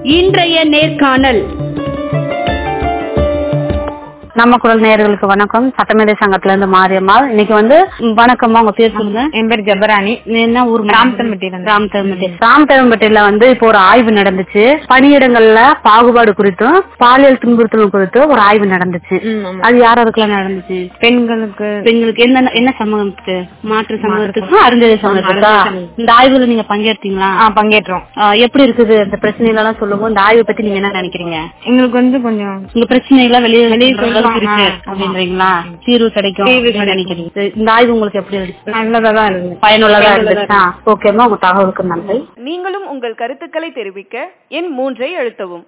இன்றைய நேர்காணல் நம்ம குரல் நேயர்களுக்கு வணக்கம் சட்டமேதை சங்கத்துல இருந்து மாரியம்மாள் இன்னைக்கு வந்து ம், வணக்கம்மா உங்க பேர் சொல்லுங்க என் பேர் ஜபராணி நீ என்ன ஊர் ராமத்தம்பட்டியில இருந்து. ராமதம்பட்டி ராமதம்பட்டியில வந்து இப்போ ஒரு ஆய்வு நடந்துச்சு பணியிடங்கள்ல பாகுபாடு குறித்தும் பாலியல் துன்புறுத்தல் குறித்தும் ஒரு ஆய்வு நடந்துச்சு ம், ஆமா. அது யார் யாருக்கெல்லாம் நடந்துச்சு பெண்களுக்கு பெண்களுக்கு என்ன என்ன சமூகத்துக்கு மாற்று சமூகத்துக்கும் அருந்ததி சமூகத்துக்கா இந்த ஆய்வுல நீங்க பங்கேற்றீங்களா ஆ, பங்கேற்றோம் ஆ, எப்படி இருக்குது இந்த பிரச்சனைகள் எல்லாம் சொல்லுவோம் இந்த ஆய்வை பத்தி நீங்க என்ன நினைக்கிறீங்க எங்களுக்கு வந்து கொஞ்சம் இந்த பிரச்சனை எல்லாம் வெளியே வெளியே சொல்லலாம். இருக்கு ஆ, அப்படின்றீங்களா தீர்வு கிடைக்கும் தீர்வு அப்படின்னு நினைக்கிறீங்க இந்த ஆய்வு உங்களுக்கு எப்படி இருந்துச்சு நல்லதா தான் இருந்தது பயனுள்ளதா இருந்துச்சா ஓகேமா உங்க தகவலுக்கு நன்றி நீங்களும் உங்கள் கருத்துக்களை தெரிவிக்க எண் மூன்றை அழுத்தவும்